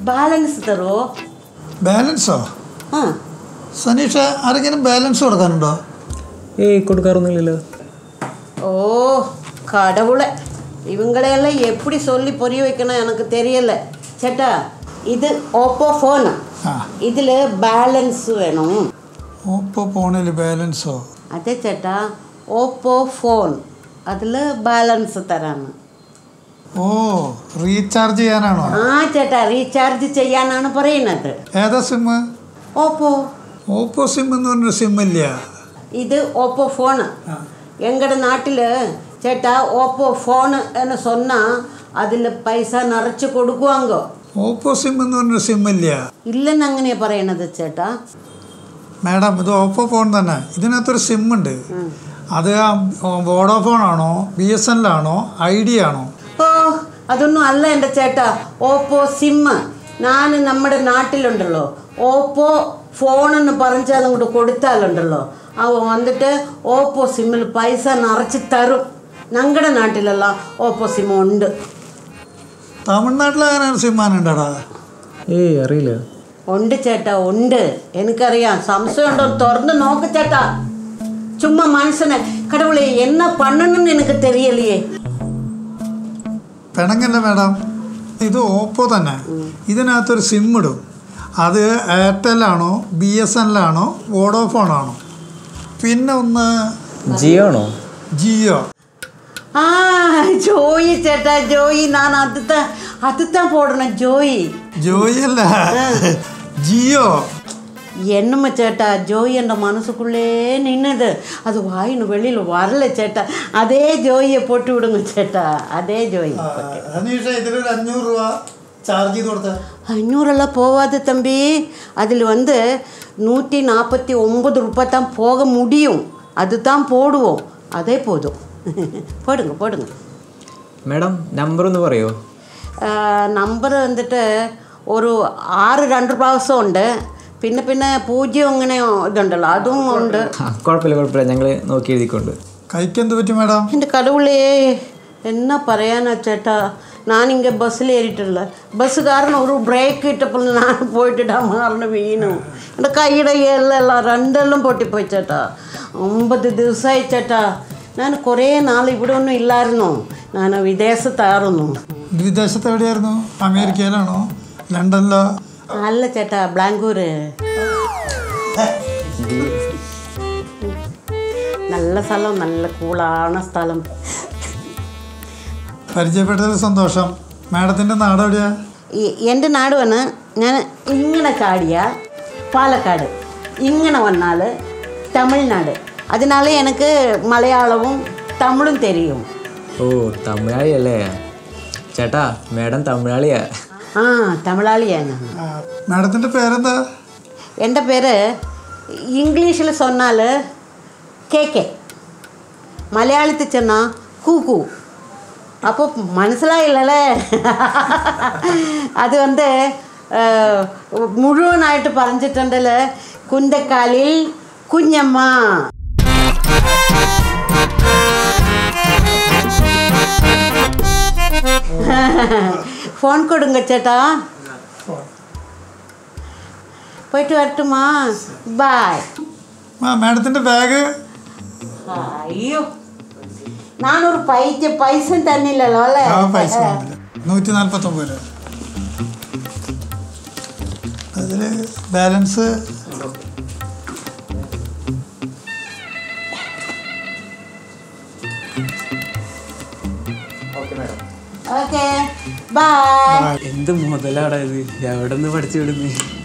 balance തരുമോ ബാലൻസോ ആ സനീഷ ആരെങ്കിലും ബാലൻസ് കൊടുക്കാനുണ്ടോ ഏയ് കൊടുക്കാറൊന്നുമില്ലല്ലോ ஓ கடவுளை இவங்களையெல்லாம் எப்படி சொல்லி புரிய வைக்கணும் எனக்கு தெரியல சேட்டா இது ஓப்போ ஃபோனு ആ இதில் பேலன்ஸ் வேணும் ഓപ്പോ ഫോണിൽ ബാലൻസോ அதே சேட்டா ஓப்போ ஃபோன் அதில் பேலன்ஸ் தராണ് ഓ റീചാർജ് ചെയ്യാനാണോ ആ ചേട്ടാ റീചാർജ് ചെയ്യാനാണ് പറയുന്നത് ഏതാ സിമ്മ് ഓപ്പോ ഓപ്പോ സിം എന്ന് പറഞ്ഞൊരു സിമ്മില്ല ഇത് ഓപ്പോ ഫോണ് எங்கட நாட்டில் சேட்டா ஓப்போ ஃபோனு എന്ന് சொன்னால் அதில் പൈസ നിറച്ച് കൊടുക്കുവാങ്കോ ഓപ്പോ സിം എന്ന് പറഞ്ഞൊരു സിമ്മില്ല ഇല്ലെന്ന് അങ്ങനെയാ പറയണത് ചേട്ടാ മാഡം ഇത് ഓപ്പോ ഫോൺ തന്നെ ഇതിനകത്തൊരു സിം ഉണ്ട് അത് വോഡോഫോൺ ആണോ ബി എസ് എൻ ആണോ ഐഡിയ ആണോ ഓ അതൊന്നും അല്ല എൻ്റെ ചേട്ടാ ഓപ്പോ സിമ്മ് ഞാൻ നമ്മുടെ നാട്ടിലുണ്ടല്ലോ ഓപ്പോ ഫോണെന്ന് പറഞ്ഞാൽ അങ്ങോട്ട് കൊടുത്താലുണ്ടല്ലോ അവ വന്നിട്ട് ഓപ്പോ സിമ്മിൽ പൈസ നിറച്ച് തരും ഞങ്ങളുടെ നാട്ടിലെല്ലാം ഓപ്പോ സിം ഉണ്ട് തമിഴ്നാട്ടിൽ അങ്ങനെ ഒരു സിമ്മാനുണ്ടടാ ഏയ് അറിയില്ല ഉണ്ട് ചേട്ടാ ഉണ്ട് എനിക്കറിയാം സംശയം ഉണ്ടോ തുറന്ന് നോക്ക് ചേട്ടാ ചുമ്മാ മനസ്സിനെ കടവുളെ എന്നാ பண்ணணும்னு എനിക്ക് தெரியலையே പിണങ്ങല്ല മാഡം ഇത് ഓപ്പോ തന്നെ ഇതിനകത്തൊരു സിം ഇടും അത് എയർടെൽ ആണോ ബി എസ് എൻ ആണോ വോഡോഫോൺ ആണോ പിന്നെ ഒന്ന് ജിയോ ആണോ ജിയോ ആ ജോയി ചേട്ടാ ജോയി ഞാൻ അതുത്താ അതുത്താ പോടണം ജോയി ജോയി അല്ല ജിയോ என்னம்மா சேட்டா ஜோய் என்ற மனசுக்குள்ளே நின்னது அது வாயின்னு வெளியில் வரல சேட்டா அதே ஜோயை போட்டு விடுங்க சேட்டா அதே ஜோய் അനീഷ ഇതിലൊരു അഞ്ഞൂറ് രൂപ ചാർജ് ചെയ്ത് കൊടുത്ത ஐநூறெல்லாம் போகாது தம்பி அதில் வந்து நூற்றி நாற்பத்தி ஒம்பது ரூபாய் தான் போக முடியும் அதுதான் போடுவோம் அதே போதும் போடுங்க போடுங்க മാഡം നമ്പർ ഒന്ന് പറയോ നമ്പർ വന്നിട്ട് ഒരു ആറ് രണ്ട് പ്രാവശ്യം ഉണ്ട് പിന്നെ പിന്നെ പൂജ്യം അങ്ങനെ ഇതുണ്ടല്ലോ അതും ഉണ്ട് ആ കുഴപ്പമില്ല കുഴപ്പമില്ല ഞങ്ങൾ നോക്കി എഴുതിക്കൊണ്ട് കൈക്ക് എന്ത് പറ്റി മാഡം എൻ്റെ கடவுளே என்ன പറയാനാ ചേട്ടാ ഞാനിങ്ങ ബസ്സിൽ ഏറിയിട്ടില്ല ബസ്സുകാരൻ ഒരു ബ്രേക്ക് ഇട്ടപ്പോൾ ഞാൻ പോയിട്ടിട്ടാ മാറിന് വീണു എൻ്റെ കൈയുടെ എല്ലാം രണ്ടെല്ലാം പൊട്ടിപ്പോയി ചേട്ടാ ഒമ്പത് ദിവസമായി ചേട്ടാ ഞാൻ കുറേ നാൾ ഇവിടെ ഒന്നും ഇല്ലായിരുന്നു ഞാൻ വിദേശത്തായിരുന്നു വിദേശത്ത് എവിടെയായിരുന്നു അമേരിക്കയിലാണോ ലണ്ടനിലോ അല്ല ചേട്ടാ ബാംഗ്ലൂര് നല്ല സ്ഥലം നല്ല കൂളാണ് സ്ഥലം പരിചയപ്പെട്ടതിൽ സന്തോഷം മാഡത്തിൻ്റെ നാട് എവിടെയാ ഈ- എൻ്റെ നാട് വന്ന് ഞാൻ ഇങ്ങനെ ചാടിയ പാലക്കാട് ഇങ്ങനെ വന്നാൽ തമിഴ്നാട് അതിനാൽ എനിക്ക് മലയാളവും തമിഴും തെരിയും ഓ തമിഴാളി അല്ലേ ചേട്ടാ മാഡം തമിഴാളിയാ ആ തമിഴാളിയാണ് ആ, മാഡത്തിൻ്റെ പേരെന്താ എൻ്റെ പേര് ഇംഗ്ലീഷിൽ சொன்னால் കെ കെ മലയാളത്തിൽ ചെന്നാൽ കൂക്കു അപ്പോൾ മനസ്സിലായില്ലല്ലേ അത് വന്ന് ഏഹ്, മുഴുവനായിട്ട് പറഞ്ഞിട്ടുണ്ടല്ല കുന്തക്കാലിൽ കുഞ്ഞമ്മ ഫോൺ കൊടുങ്ക ചേട്ടാ പോയിട്ട് വരട്ടുമാ ബായ് ആ മാഡത്തിൻ്റെ ബാഗ് അയ്യോ നാനൊരു പൈസ പൈസ തന്നില്ലല്ലോ അല്ലേ ആ പൈസ വേണ്ടില്ല നൂറ്റി നാൽപ്പത്തൊമ്പത് രൂപ അതിൽ ബാലൻസ് ഓക്കെ ബൈ എന്ത് മുതലാടാ ഇത് എവിടെ നിന്ന് പഠിച്ചു വിടുന്നേ